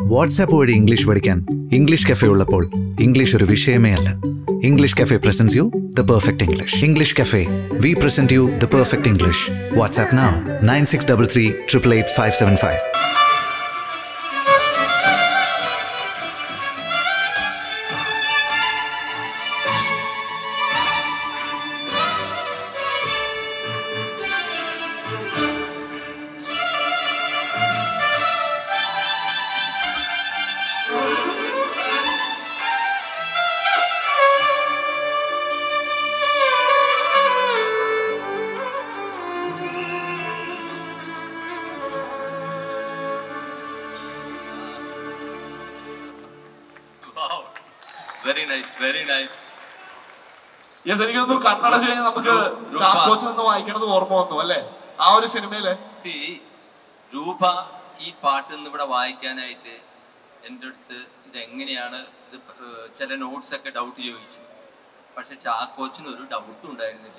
WhatsApp വഴി English പഠിക്കാൻ English cafe ഉള്ളപ്പോൾ ഇംഗ്ലീഷ് ഒരു വിഷയമേ അല്ല English cafe presents you the perfect English English cafe we present you the perfect English WhatsApp now nine six double three triple eight five seven five very nice very nice yes എനിക്ക് തോന്നുന്നു കണ്ണടച്ച് കഴിഞ്ഞാൽ നമുക്ക് രൂപ. ചാക്കോച്ച് നിന്ന് വായിക്കണത് ഓർമ്മ വന്നു അല്ലേ ആ ഒരു സിനിമയിലെ സി രൂപ ഈ പാട്ട് ഇന്ന് ഇവിടെ വായിക്കാനായിട്ട് എൻ്റെ അടുത്ത് ഇത് എങ്ങനെയാണ് ഇത് ഏർ ചില നോട്ട്സ് ഒക്കെ ഡൗട്ട് ചോദിച്ചു പക്ഷെ ചാക്കോച്ചിന് ഒരു ഡൗട്ടും ഉണ്ടായിരുന്നില്ല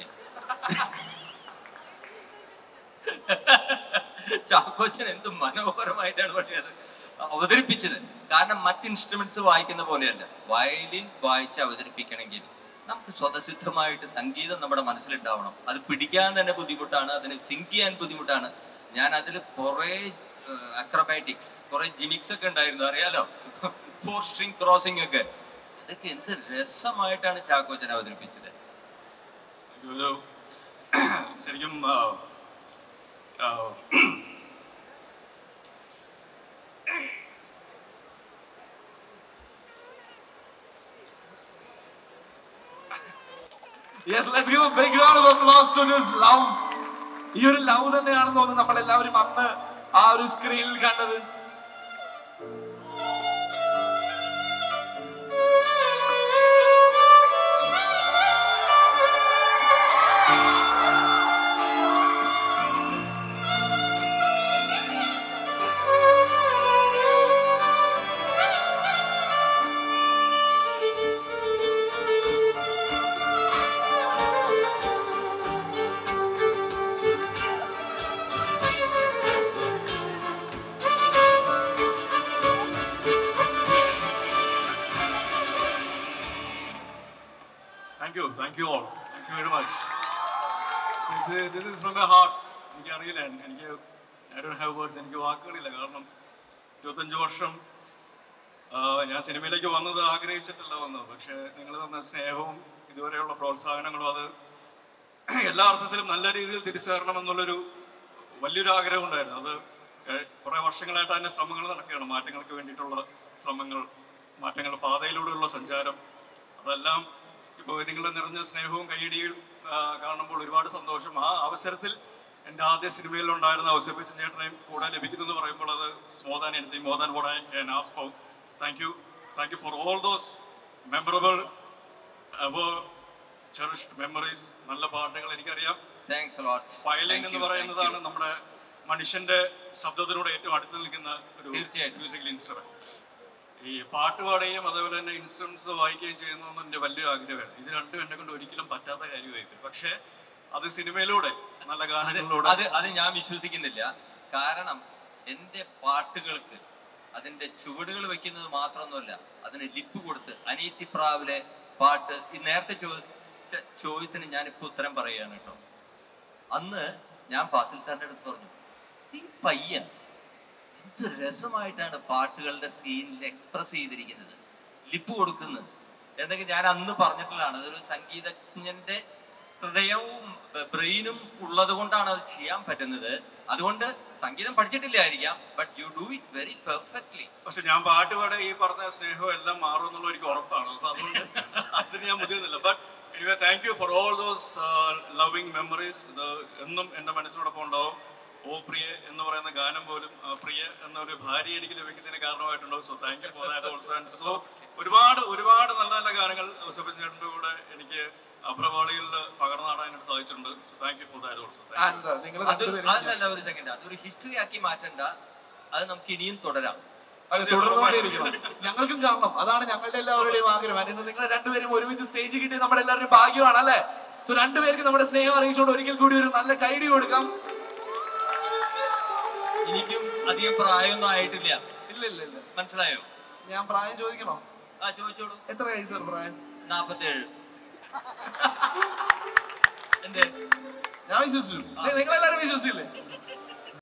ചാക്കോച്ചൻ എന്ത് മനോഹരമായിട്ടാണ് പക്ഷെ അത് അവതരിപ്പിച്ചത് കാരണം മറ്റ് ഇൻസ്ട്രുമെന്റ്സ് വായിക്കുന്ന പോലെയല്ല വയലിൻ വായിച്ച് അവതരിപ്പിക്കണമെങ്കിൽ നമുക്ക് സ്വതസിദ്ധമായിട്ട് സംഗീതം നമ്മുടെ മനസ്സിലുണ്ടാവണം അത് പിടിക്കാൻ തന്നെ ബുദ്ധിമുട്ടാണ് അതിന് സിങ്ക് ചെയ്യാൻ ബുദ്ധിമുട്ടാണ് ഞാൻ അതിൽ കുറേ അക്രോബാറ്റിക്സ് കുറേ ജിമിക്സ് ഒക്കെ ഉണ്ടായിരുന്നു അറിയാലോ ഫോർ സ്ട്രിങ് ക്രോസിംഗ് ഒക്കെ അതൊക്കെ എന്ത് രസമായിട്ടാണ് ചാക്കോച്ചൻ അവതരിപ്പിച്ചത് ഒരു ശരിക്കും ആ, ആ, yes let's give a big round of applause to this love ഈ ഒരു ലവ് തന്നെയാണെന്ന് തോന്നുന്നു നമ്മൾ എല്ലാവരും അന്ന് ആ ഒരു സ്ക്രീനിൽ കണ്ടത് thank you thank you all thank you very much since this is from my heart എനിക്കറിയില്ല എനിക്ക് ഐ ഡോണ്ട് ഹാവ് വേർഡ്സ് എനിക്ക് വാക്കുകളില്ല കാരണം ഇരുപത്തഞ്ച് വർഷം ആ, ഞാൻ സിനിമയിലേക്ക് വന്നത് ആഗ്രഹിച്ചിട്ടല്ല വന്നത് പക്ഷേ നിങ്ങൾ തന്ന സ്നേഹവും ഇതുവരെയുള്ള പ്രോത്സാഹനങ്ങളും അത് എല്ലാ അർത്ഥത്തിലും നല്ല രീതിയിൽ തിരിച്ചു തരണമെന്നുള്ളൊരു വലിയൊരു ആഗ്രഹം ഉണ്ടായിരുന്നു അത് ഏഹ്, കുറേ വർഷങ്ങളായിട്ട് അതിൻ്റെ ശ്രമങ്ങൾ നടക്കുകയാണ് മാറ്റങ്ങൾക്ക് വേണ്ടിയിട്ടുള്ള ശ്രമങ്ങൾ മാറ്റങ്ങൾ പാതയിലൂടെയുള്ള സഞ്ചാരം അതെല്ലാം ഇപ്പോൾ നിങ്ങളുടെ നിറഞ്ഞ സ്നേഹവും കൈയടിയും ആ, കാണുമ്പോൾ ഒരുപാട് സന്തോഷം ആ അവസരത്തിൽ എൻ്റെ ആദ്യ സിനിമയിൽ ഉണ്ടായിരുന്ന ഔസേപ്പച്ചൻ ചേട്ടനെയും കൂടെ ലഭിക്കുന്നു എന്ന് പറയുമ്പോൾ അത് സ്മോർ than anything more than what I can ask for thank you thank you for all those memorable അബോ ചെറിഷ്ഡ് മെമ്മറീസ് നല്ല പാട്ടുകൾ എനിക്കറിയാം താങ്ക്സ് ലോട്ട് വയലിൻ എന്ന് പറയുന്നതാണ് നമ്മുടെ മനുഷ്യന്റെ ശബ്ദത്തിനോട് ഏറ്റവും അടുത്ത് നിൽക്കുന്ന ഒരു തീർച്ചയായിട്ടും. മ്യൂസിക്കൽ ഇൻസ്ട്രുമെന്റ് ഈ പാട്ട് പാടുകയും അതേപോലെ തന്നെ ഇൻസ്ട്രുമെന്റ്സ് വായിക്കുകയും ചെയ്യുന്നതെന്ന് എൻ്റെ വലിയൊരു ആഗ്രഹമാണ് ഇത് രണ്ടും എന്നെ കൊണ്ട് ഒരിക്കലും പറ്റാത്ത കാര്യമായിട്ട് പക്ഷേ അത് സിനിമയിലൂടെ നല്ല അത് ഗാനങ്ങളിലൂടെ അത് അത് ഞാൻ വിശ്വസിക്കുന്നില്ല കാരണം എൻ്റെ പാട്ടുകൾക്ക് അതിന്റെ ചുവടുകൾ വെക്കുന്നത് മാത്രമൊന്നുമല്ല അതിന് ലിപ്പ് കൊടുത്ത് അനീത്തിപ്രാവിലെ പാട്ട് ഈ നേരത്തെ ചോദിച്ച ചോദ്യത്തിന് ഞാനിപ്പോ ഉത്തരം പറയുകയാണ് കേട്ടോ അന്ന് ഞാൻ ഫാസിൽ സാറിന്റെ അടുത്ത് പറഞ്ഞു ഈ പയ്യൻ എന്ത് രസമായിട്ടാണ് പാട്ടുകളുടെ സീനിൽ എക്സ്പ്രസ് ചെയ്തിരിക്കുന്നത് ലിപ്പ് കൊടുക്കുന്നത് എന്നൊക്കെ ഞാൻ അന്ന് പറഞ്ഞിട്ടുള്ളതാണ് അതൊരു സംഗീതജ്ഞന്റെ ഹൃദയവും ബ്രെയിനും ഉള്ളത് കൊണ്ടാണ് അത് ചെയ്യാൻ പറ്റുന്നത് അതുകൊണ്ട് സംഗീതം പഠിച്ചിട്ടില്ലായിരിക്കാം but you do it very perfectly പക്ഷെ ഞാൻ പാട്ട് പാടെ ഈ പറഞ്ഞ സ്നേഹം എല്ലാം മാറും എന്നുള്ള എനിക്ക് ഉറപ്പാണ് അപ്പൊ അതുകൊണ്ട് അതിന് ഞാൻ മുതിരുന്നില്ല but anyway thank you for all those loving memories ഇത് എന്നും എൻ്റെ മനസ്സിനോടൊപ്പം ഉണ്ടാവും ഓ പ്രിയ എന്ന് പറയുന്ന ഗാനം പോലും ആ, പ്രിയ എന്ന ഒരു ഭാര്യ എനിക്ക് ലഭിക്കുന്നതിന് കാരണമായിട്ടുണ്ടാവും so thank you for that also and so ഒരുപാട് ഒരുപാട് നല്ല നല്ല ഗാനങ്ങൾ സുബിൻ ചേട്ടൻ്റെ കൂടെ എനിക്ക് അഭ്രവാളികളിൽ പകർന്നു നടാനായിട്ട് സാധിച്ചിട്ടുണ്ട് so thank you for that also and നിങ്ങൾ അത് അതല്ല ഒരു സെക്കൻഡ് അതൊരു ഹിസ്റ്ററി ആക്കി മാറ്റണ്ട അത് നമുക്ക് ഇനിയും തുടരാം അത് തുടർന്നുകൊണ്ടേയിരിക്കണം ഞങ്ങൾക്കും കാണണം അതാണ് ഞങ്ങളുടെ എല്ലാവരുടെയും ആഗ്രഹം And ഇന്ന് നിങ്ങൾ രണ്ടുപേരും ഒരുമിച്ച് സ്റ്റേജ് കിട്ടി നമ്മുടെ എല്ലാവരുടെയും ഭാഗ്യമാണ് അല്ലേ സോ രണ്ടുപേർക്ക് നമ്മുടെ സ്നേഹം അറിയിച്ചുകൊണ്ട് ഒരിക്കൽ കൂടി ഒരു നല്ല കൈഡി കൊടുക്കാം എനിക്കും അധികം പ്രായമൊന്നും ആയിട്ടില്ല ഇല്ല ഇല്ല ഇല്ല മനസ്സിലായോ ഞാൻ പ്രായം ചോദിക്കണോ ആ ചോദിച്ചോളൂ എത്രയായി സർ പ്രായം നാപ്പത്തേഴ് എന്തേ ഞാൻ വിശ്വസിച്ചു നി- നിങ്ങളെല്ലാരും വിശ്വസിച്ചില്ലേ